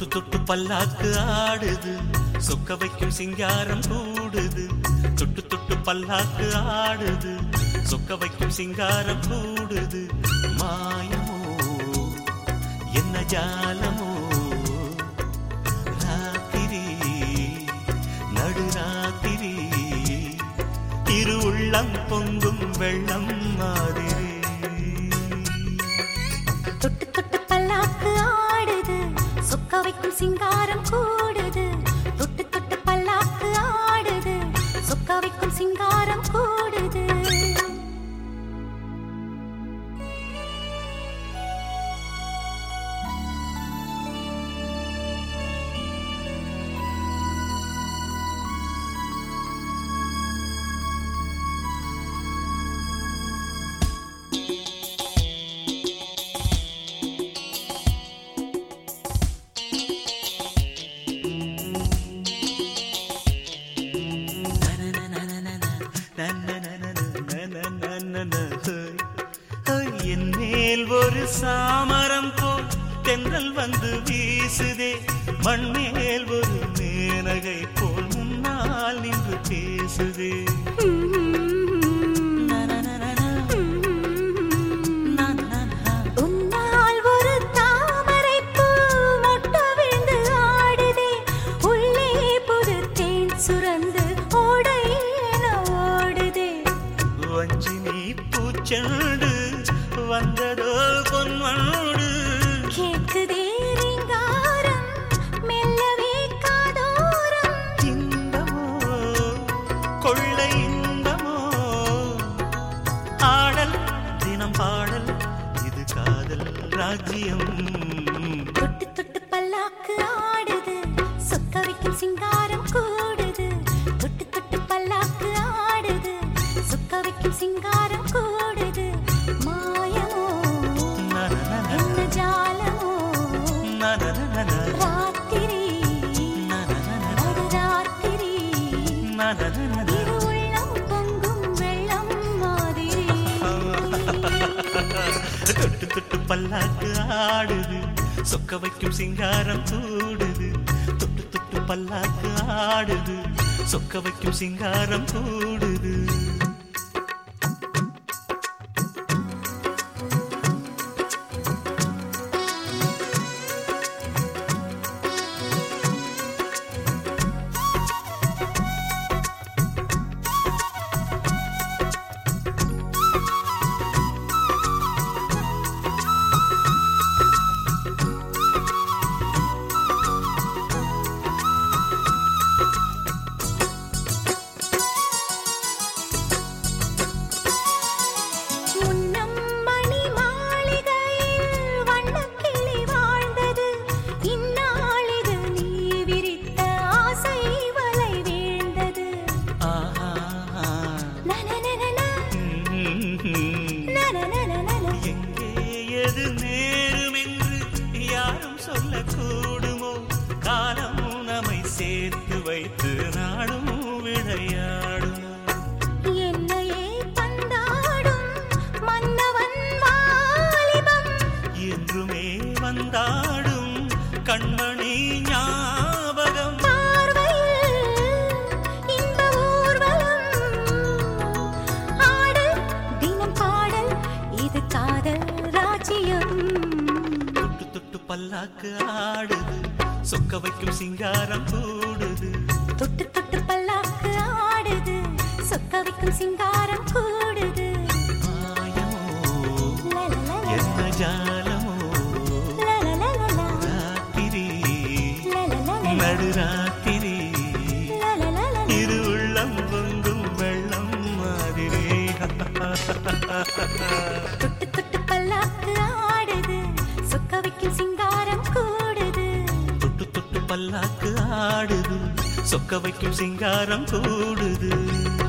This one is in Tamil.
தொட்டு பல்லாக்கு ஆடுது சொக்க வைக்கும் சிங்காரம் கூடுது தொட்டு தொட்டு பல்லாக்கு ஆடுது சொக்க வைக்கும் சிங்காரம் கூடுது மாயமோ என்ன ஜாலமோ ராத்திரி நடுராத்திரி இரு உள்ளம் பொங்கும் வெள்ளம் மாதிரி தொட்டு தொட்டு பல்லாக்கு ஆடுது சொக்க வைக்கும் சிங்காரம் கூடுது தொட்டு தொட்டு பல்லாக்கு ஆடுது சொக்க வைக்கும் சிங்காரம் கூடுது என் மேல் ஒரு சாமரம் போல் தென்றல் வந்து வீசுதே மண்மேல் ஒரு மேனகை போல் முன்னால் நின்று பேசுதே உன்னால் ஒரு தாமரைப் பூ மொட்டு விழுந்து ஆடுதே. உள்ளே புது தேன் சுரந்து ஓடை என ஓடுதே. வஞ்சி நீ பூச்செண்டு வந்ததோ பொன்மோடு கேட்குதே ரீங்காரம், மெல்லவே காதோரம். இன்பமோ கொள்ளை இன்பமோ ஆடல் தினம் பாடல் இது காதல் ராஜ்யம் தொட்டு தொட்டு பல்லாக்கு ஆடுது, சொக்க வைக்கும் சிங்காரம் கூடுது. தொட்டு தொட்டு பல்லாக்கு ஆடுது, சொக்க வைக்கும் சிங்காரம் கூடுது. மாயமோ என்ன ஜாலமோ ராத்திரி நடுராத்திரி இரு உள்ளம் பொங்கும் வெள்ளம் மாதிரி தொட்டு தொட்டு பல்லாக்கு ஆடுது சொக்க வைக்கும் சிங்காரம் கூடுது தொட்டு தொட்டு பல்லாக்கு ஆடுது சொக்க வைக்கும் சிங்காரம் கூடுது முன்னம் மணி மாளிகையில் வண்ணக்கிளி வாழ்ந்தது இந்நாளிது நீ விரித்த ஆசை வலை வீழ்ந்தது ஆஹா நனனனன, ம்ம். நனனனனன. எங்கே எது நேரும் என்று யாரும் சொல்லக்கூடுமோ காலம் நம்மை சேர்த்து வைத்து நாடும் விளையாடுமோ என்னையே பந்தாடும் மன்னவன் வாலிபம் என்றுமே வந்தாடும் கண்மணி ஞாபகம் பார்வையில் இன்ப ஊர்வலம் ஆடல் தினம் பாடல் இது காதல் ராஜ்யம் தொட்டு தொட்டு பல்லாக்கு ஆடுது சொக்க வைக்கும் சிங்காரம் கூடுது தொட்டு தொட்டு பல்லாக்கு ஆடுது சொக்க வைக்கும் சிங்காரம் கூடுது மாயமோ லலலல, என்ன ஜாலமோ லலலலல, ராத்திரி லலலல, நடுராத்திரி லலலல. இரு உள்ளம் பொங்கும் வெள்ளம் மாதிரி தொட்டு தொட்டு பல்லாக்கு ஆடுது சொக்க வைக்கும் சிங்காரம் கூடுது தொட்டு தொட்டு பல்லாக்கு ஆடுது சொக்க வைக்கும் சிங்காரம் கூடுது